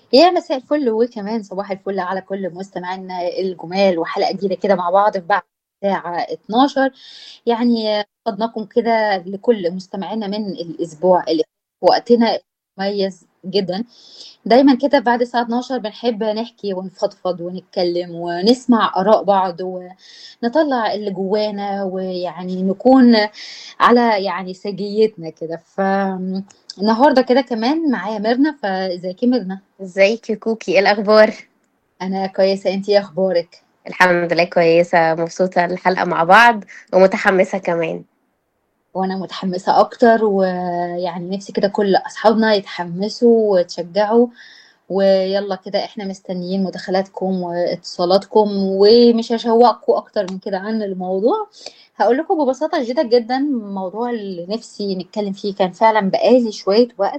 يا مساء الفل وكمان صباح الفل على كل مستمعينا الجمال وحلقة جديدة كده مع بعض في بعد الساعة 12 يعني قدناكم كده لكل مستمعينا من الأسبوع اللي فات. وقتنا مميز جدا دايما كده بعد الساعة 12 بنحب نحكي ونفضفض ونتكلم ونسمع آراء بعض ونطلع اللي جوانا ويعني نكون على يعني سجيتنا كده فالنهارده كده كمان معايا ميرنا فازيك يا ميرنا ازيك يا كوكي ايه الاخبار انا كويسه انتي ايه اخبارك الحمد لله كويسه مبسوطه الحلقه مع بعض ومتحمسه كمان وانا متحمسه اكتر ويعني نفسي كده كل اصحابنا يتحمسوا وتشجعوا ويلا كده احنا مستنيين مداخلاتكم واتصالاتكم ومش هشوقكم اكتر من كده عن الموضوع هقول لكم ببساطه شديده جدا الموضوع اللي نفسي نتكلم فيه كان فعلا بقالي شويه وقت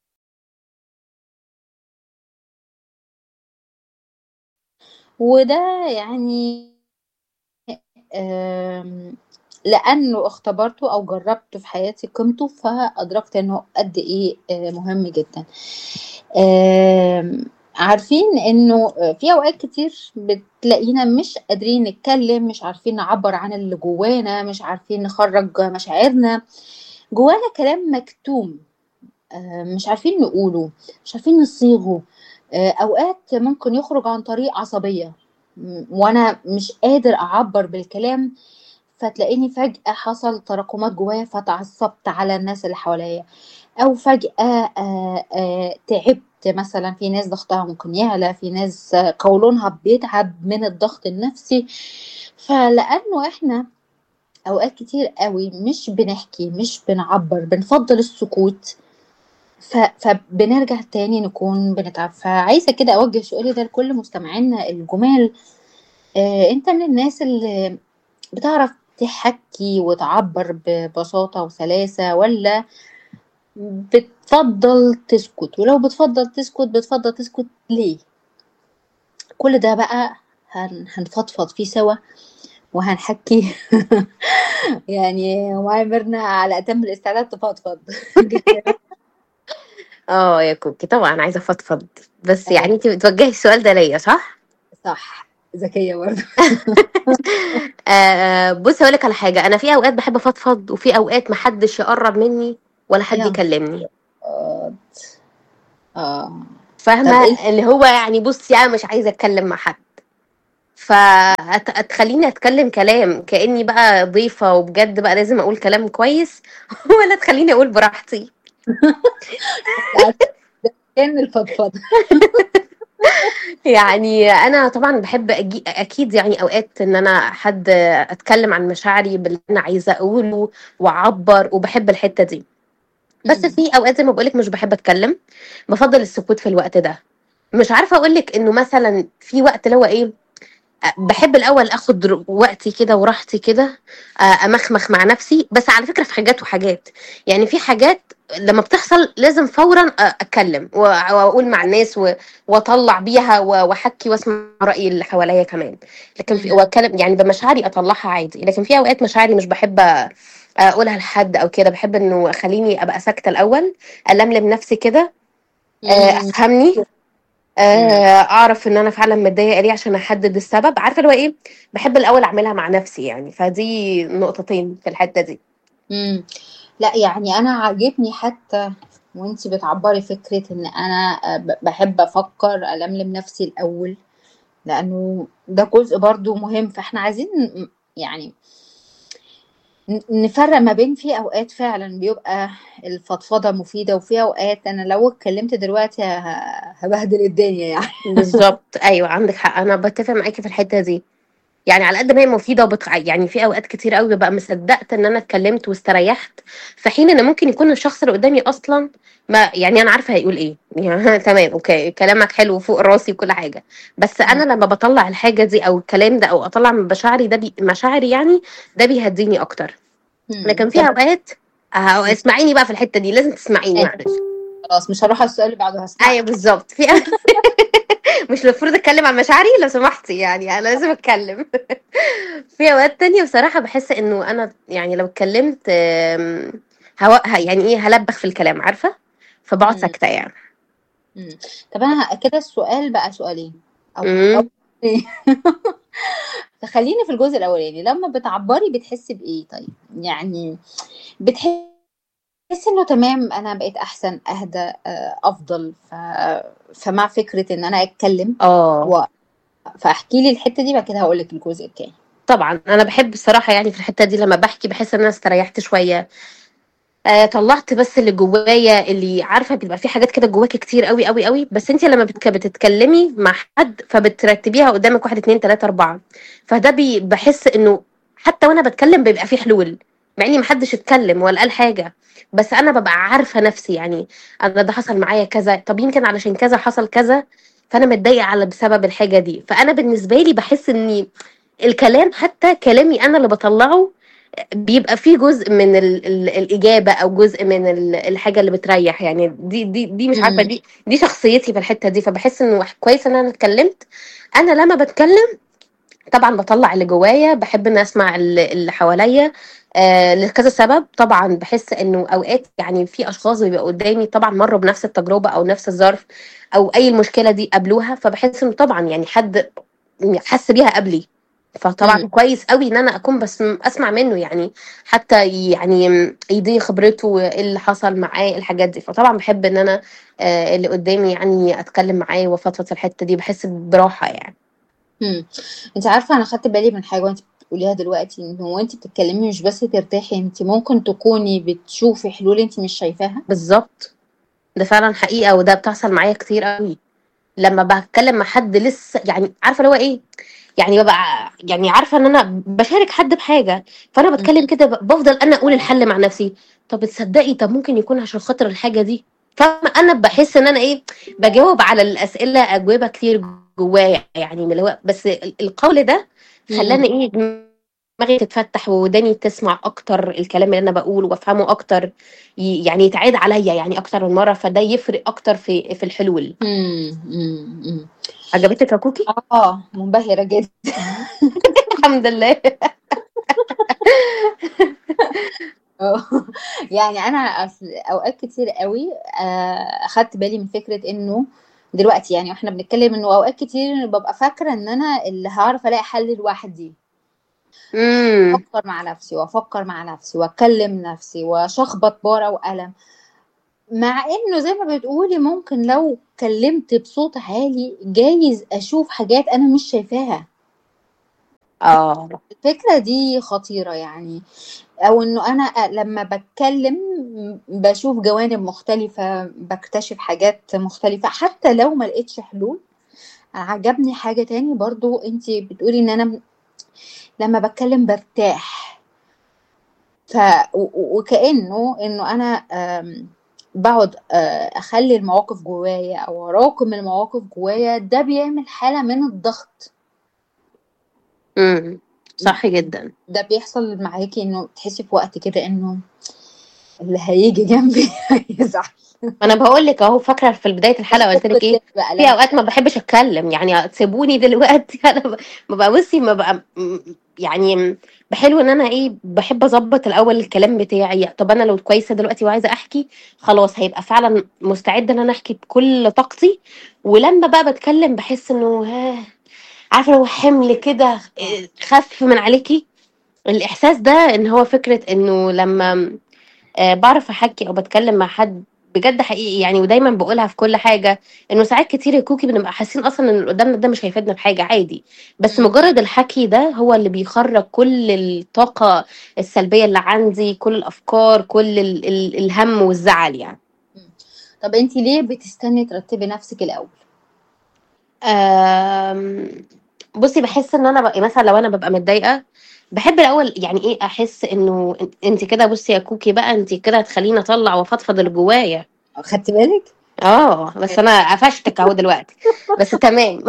وده يعني آم، لأنه اختبرته أو جربته في حياتي قيمته فأدركت إنه قد إيه آه، مهم جدا آم، عارفين إنه في أوقات كتير بتلاقينا مش قادرين نتكلم مش عارفين نعبر عن اللي جوانا مش عارفين نخرج مشاعرنا جوانا كلام مكتوم آه، مش عارفين نقوله مش عارفين نصيغه آه، أوقات ممكن يخرج عن طريق عصبية م- وأنا مش قادر أعبر بالكلام فتلاقيني فجأة حصل تراكمات جوايا فتعصبت على الناس اللي حواليا أو فجأة آه، آه، تعبت مثلا في ناس ضغطها ممكن يعلى في ناس آه، قولونها بيتعب من الضغط النفسي فلأنه إحنا أوقات كتير قوي مش بنحكي مش بنعبر بنفضل السكوت ف... فبنرجع تاني نكون بنتعب فعايزة كده أوجه سؤالي ده لكل مستمعينا الجمال آه، أنت من الناس اللي بتعرف تحكي وتعبر ببساطة وسلاسة ولا بتفضل تسكت ولو بتفضل تسكت بتفضل تسكت ليه كل ده بقى هن... هنفضفض فيه سوا وهنحكي يعني ومعايا ميرنا على أتم الاستعداد تفضفض اه يا كوكي طبعا عايزه افضفض بس آه، يعني انت بتوجهي السؤال ده ليا صح صح ذكية برضه آه بصي اقول لك على حاجه انا في اوقات بحب افضفض وفي اوقات محدش يقرب مني ولا حد يا يكلمني نهار اه طب فاهمه ايه اللي هو يعني بصي انا مش عايزه اتكلم مع حد فتخليني اتكلم كلام كاني بقى ضيفه وبجد بقى لازم اقول كلام كويس ولا تخليني اقول براحتي ده كان الفضفضة يعني انا طبعا بحب أجي اكيد يعني اوقات ان انا حد اتكلم عن مشاعري باللي انا عايزه اقوله واعبر وبحب الحته دي بس مم. في اوقات زي ما بقولك مش بحب اتكلم بفضل السكوت في الوقت ده مش عارفه اقولك انه مثلا في وقت اللي هو ايه بحب الاول اخد ر- وقتي كده وراحتي كده آه، امخمخ مع نفسي بس على فكره في حاجات وحاجات يعني في حاجات لما بتحصل لازم فورا آه، اتكلم و- واقول مع الناس و- واطلع بيها و- واحكي واسمع راي اللي حواليا كمان لكن في مم. واتكلم يعني بمشاعري اطلعها عادي لكن في اوقات مشاعري مش بحب آه، اقولها لحد او كده بحب انه خليني ابقى ساكته الاول الملم نفسي كده آه، مم. افهمني مم. آه، اعرف ان انا فعلا متضايقه ليه عشان احدد السبب عارفه اللي هو ايه بحب الاول اعملها مع نفسي يعني فدي نقطتين في الحته دي مم. لا يعني انا عاجبني حتى وانتي بتعبري فكرة ان انا ب- بحب افكر الملم نفسي الاول لانه ده جزء برضو مهم فاحنا عايزين ن- يعني ن- نفرق ما بين في اوقات فعلا بيبقى الفضفضة مفيدة وفي اوقات انا لو اتكلمت دلوقتي ه- هبهدل الدنيا يعني بالظبط ايوه عندك حق انا بتفق معاكي في الحته دي يعني على قد ما هي مفيده وبتخ... يعني في اوقات كتير قوي ببقى مصدقت ان انا اتكلمت واستريحت في حين ان ممكن يكون الشخص اللي قدامي اصلا ما يعني انا عارفه هيقول ايه يعني تمام اوكي كلامك حلو فوق راسي وكل حاجه بس مم. انا لما بطلع الحاجه دي او الكلام ده او اطلع من مشاعري ده بي... مشاعري يعني ده بيهديني اكتر مم. لكن في طب اوقات آه، مم. اسمعيني بقى في الحته دي لازم تسمعيني ماشي معلش خلاص مش هروح على السؤال اللي بعده ايوه هسمعك بالظبط في مش المفروض اتكلم عن مشاعري لو سمحتي يعني انا لازم اتكلم في اوقات تانية بصراحة بحس انه انا يعني لو اتكلمت آم، هو ه- يعني ايه هلبخ في الكلام عارفة فبقعد مم. ساكتة يعني إمم. طب أنا كده السؤال بقى سؤالين أو أو إمم. فخلّيني في الجزء الأولاني، لمّا بتعبّري بتحسّي بإيه طيب؟ يعني بتحسّي إنه تمام أنا بقيت أحسن، أهدى، آآ أفضل، ف فمع فكرة إن أنا أتكلّم آه. و فاحكي لي الحتّة دي بعد كده هاقول لِك الجزء التاني. طبعًا، أنا باحب الصراحة يعني في الحتّة دي لمّا باحكي باحس إن أنا استريّحت شوية، آآ طلّعت بس اللي جوايا اللي عارفة بيبقى في حاجات كده جواكِ كتير أوي، أوي، أوي، بس أنتِ لمّا بتك بتتكلّمي مع حد فبترتّبيها قدّامِك 1، 2، 3، 4 فده بي باحس إنه حتى وأنا باتكلّم بيبقى في حلول، مع إن ما حدّش اتكلّم ولا قال حاجة، بس أنا بابقى عارفة نَفْسي، يعني أنا ده حصل معايا كذا، طَب يمكن علشان كذا حصل كذا، فأنا متضايقة على بسبب الحاجة دي، فأنا بالنسبة لي باحس إني الكلام حتى كلامي أنا اللي باطلّعه بيبقى فيه جزء من ال ال الإجابة أو جزء من ال الحاجة اللي بتريّح، يعني دي دي دي مش عارفة إمم. دي دي شخصيتي في الحتّة دي، فباحس إنه ح كويس إن أنا اتكلّمت، أنا لمّا باتكلّم طبعًا باطلّع اللي جوايا، باحب إني أسمع ال اللي حواليّا آآ لكذا سبب، طبعًا باحس إنه أوقات يعني في أشخاص بيبقوا قدّامي طبعًا مرّوا بنفس التجربة أو نفس الظرف أو أي المشكلة دي قابلوها، فباحس إنه طبعًا يعني حد حَس بيها قبلي، فطبعًا إمم. كويس أوي إن أنا أكون بس أسمع منّه يعني حتى يعني يديني خبرته، إيه اللي حصل معاه، الحاجات دي، فطبعًا باحب إن أنا آآ اللي قدّامي يعني أتكلّم معاه وأفضفض في الحتّة دي، باحس براحة يعني. إمم. أنتِ عارفة أنا خدت بالي من حاجة وأنتِ بتقوليها دلوقتي، إنه وأنتِ بتتكلّمي مش بس ترتاحي، أنتِ ممكن تكوني بتشوفي حلول أنتِ مش شايفاها؟ بالضبط. ده فعلًا حقيقة وده بتحصل معايا كتير أوي، لمّا باتكلّم مع حد لسه يعني عارفة اللي هو إيه، يعني بابقى يعني عارفة إن أنا باشارك حد بحاجة، فأنا إمم. باتكلّم كده ب بافضل أنا أقول الحل مع نَفْسي، طَب تصدّقي طَب ممكن يكون عشان خاطر الحاجة دي، فاهمة، أنا باحس إن أنا إيه، باجاوب على الأسئلة أجوبة كتير جوايا يعني من اللي هو بس ال القول ده إمم. خلّاني إيه، دماغي تتفتّح ووداني تسمع أكتر الكلام اللي أنا باقوله وأفهمه أكتر، ي يعني يتعاد عليّا يعني أكتر من مرّة، فده يفرق أكتر في في الحلول. إمم، إمم، إمم. عجبتِك يا كوكي؟ آه، منبهرة جدًا. الحمد لله. آه، يعني أنا أصل أوقات كتير أوي آآ أخدت بالي من فكرة إنه دلوقتي يعني وإحنا بنتكلّم إنه أوقات كتير بابقى فاكرة إن أنا اللي هاعرف ألاقي حل لوحدي. إمم. أفكّر مع نَفْسي وأفكّر مع نَفْسي وأكلّم نَفْسي وأشخبط بورقة وقلم. مع إنه زي ما بتقولي ممكن لو اتكلّمت بصوت عالي جايز أشوف حاجات أنا مش شايفاها. آه. الفكرة دي خطيرة يعني، أو إنه أنا أ لمّا باتكلّم باشوف جوانب مختلفة، باكتشف حاجات مختلفة، حتى لو ما لقيتش حلول، عجبني حاجة تاني برضه أنتِ بتقولي إن أنا م لمّا باتكلّم بارتاح. ف و و وكإنه إنه أنا آمم باقعد آآ أخلّي المواقف جوايا أو أراكم المواقف جوايا، ده بيعمل حالة من الضغط. إمم، صح جدًا. ده بيحصل معاكِ إنه تحسّي في وقت كده إنه اللي هييجي جنبي هيزعل. ما أنا باقول لِك أهو، فاكرة في بداية الحلقة قُلت لِك إيه، بقى في لمّا أوقات ما باحبش أتكلّم، يعني سيبوني دلوقتي أنا ب بابقى بُصّي بابقى م يعني بحلو إن أنا إيه، باحب أضبّط الأول الكلام بتاعي، طَب أنا لو كويسة دلوقتي وعايزة أحكي، خلاص هيبقى فعلًا مستعدة إن أنا أحكي بكل طاقتي، ولمّا بقى باتكلّم باحس إنه هاه، عارفة اللي هو حِمل كده آه. آآ خَف من عليكِ، الإحساس ده إن هو فكرة إنه لمّا آآ باعرف أحكّي أو باتكلّم مع حد بجد حقيقي يعني ودايمًا باقولها في كل حاجة، إنه ساعات كتير يا كوكي بنبقى حاسين أصلًا إن اللي قدّامنا ده مش هيفيدنا بحاجة عادي، بس إمم. مجرّد الحكي ده هو اللي بيخرّج كل الطاقة السلبية اللي عندي، كل الأفكار، كل ال ال الهَم والزعل يعني. إمم. طَب أنتِ ليه بتستني ترتّبي نَفْسِك الأول؟ آمم، بُصّي باحس إن أنا ب مثلًا لو أنا بابقى متضايقة، باحب الأول يعني إيه، أحس إنه أن أنتِ كده بُصّي يا كوكي بقى أنتِ كده هتخلّيني أطلّع وأفضفض اللي جوايا. أخدتِ بالِك؟ آه، بس أنا قفشتِك أهو دلوقتي، بس تمام.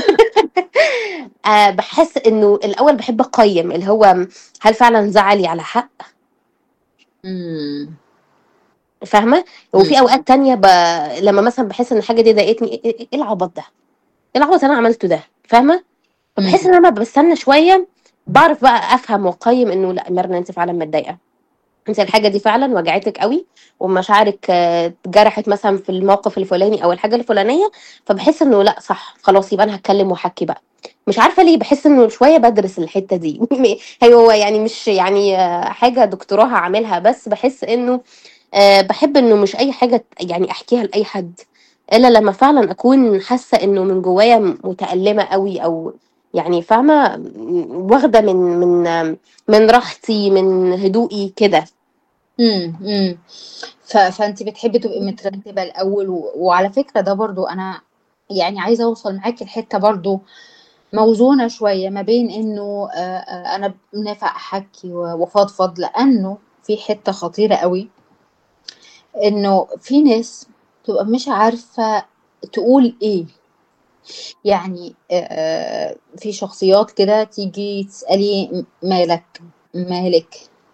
آآ باحس إنه الأول باحب أقيّم، اللي هو هل فعلًا زعلي على حق؟ إمم. فاهمة؟ إمم. وفي أوقات تانية ب لمّا مثلًا باحس إن الحاجة دي ضايقتني، إيه إيه إيه العبط ده؟ إيه العبط اللي أنا عملته ده؟ فاهمة؟ فباحس إمم. إن أنا باستنى شوية، باعرف بقى أفهم وأقيّم إنه لأ ميرنا أنتِ فعلًا متضايقة. انت الحاجه دي فعلا وجعتك قوي ومشاعرك آه، اتجرحت مثلا في الموقف الفلاني او الحاجه الفلانيه فبحس انه لا صح خلاص يبقى انا هتكلم واحكي بقى مش عارفه ليه بحس انه شويه بدرس الحته دي هي هو يعني مش يعني آه، حاجه دكتوراه هعملها بس بحس انه آه، بحب انه مش اي حاجه من احكيها لاي حد الا لما فعلا اكون حاسه انه من جوايا متألمه قوي او يعني فاهمه م- واخده من من آه، من راحتي من هدوئي كده امم امم ف... فانت بتحبي تبقي مترتبه الاول و... وعلى فكره ده برضو انا يعني عايزه اوصل معاكي لحته برضو موزونه شويه ما بين انه آه، آه، انا نافع احكي و- وافضفض لانه في حته خطيره قوي انه في ناس تبقى مش عارفه تقول ايه يعني آه، في شخصيات كده تيجي تسالي مالك مالك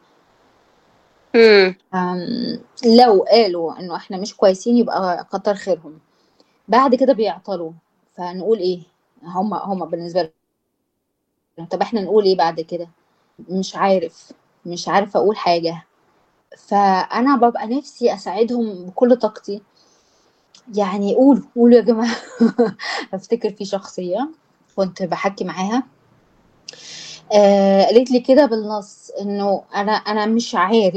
امم أم، لو قالوا انه احنا مش كويسين يبقى كتر خيرهم بعد كده بيعطلوا فنقول ايه هم هم بالنسبه لهم طب احنا نقول ايه بعد كده مش عارف مش عارفه اقول حاجه فانا ببقى نفسي اساعدهم بكل طاقتي يعني قولوا قولوا يا جماعه افتكر في شخصيه كنت بحكي معاها آه قالت لي كده بالنص انه انا انا مش عارف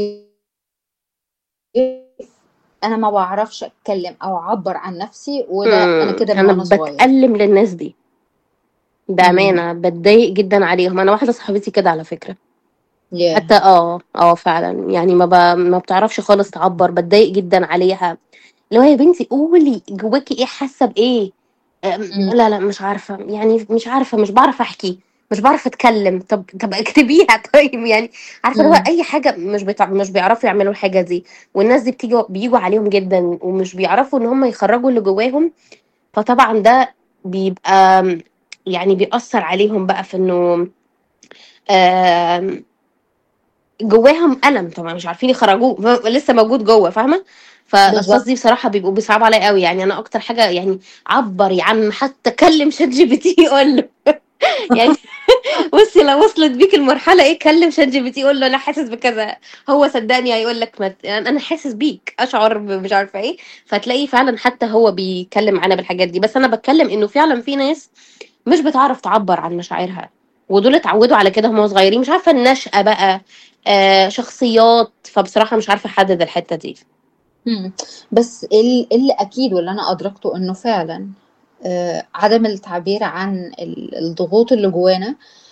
انا ما بعرفش اتكلم او اعبر عن نفسي وده انا امم كده من انا وانا صغير بتألم للناس دي امم بأمانة بتضايق جدا عليهم انا واحدة صاحبتي كده على فكرة ياه حتى اه اه فعلا يعني ما ب... ما بتعرفش خالص تعبر بتضايق جدا عليها اللي هو يا بنتي قولي جواكي ايه حاسة بايه أم، امم لا لا مش عارفة يعني مش عارفة مش بعرف احكي مش بعرف اتكلم طب طب اكتبيها طيب يعني عارفة اللي هو امم اي حاجة مش بتع... مش بيعرفوا يعملوا الحاجة دي والناس دي بتيجي بيجوا عليهم جدا ومش بيعرفوا ان هم يخرجوا اللي جواهم فطبعا ده بيبقى يعني بيأثر عليهم بقى في انه آم، جواهم ألم طبعا مش عارفين يخرجوه ف- لسه موجود جوه فاهمة فالأشخاص بالظبط دي بصراحة بيبقوا بيصعبوا عليا قوي يعني أنا أكتر حاجة يعني عبر يا عم حتى كلم شات جي بي تي يقول له يعني بصي لو وصلت بيك المرحلة ايه كلم شات جي بي تي قول له انا حاسس بكذا هو صدقني هيقول لك مت... انا حاسس بيك اشعر ب- مش عارفة ايه فتلاقيه فعلا حتى هو بيتكلم معانا بالحاجات دي بس انا بتكلم انه فعلا في ناس مش بتعرف تعبر عن مشاعرها ودول اتعودوا على كده هم صغيرين مش عارفة النشأة بقى آه شخصيات فبصراحة مش عارفة احدد الحتة دي امم بس ال- اللي اكيد واللي انا ادركته انه فعلا آه، عدم التعبير عن ال- الضغوط اللي جوانا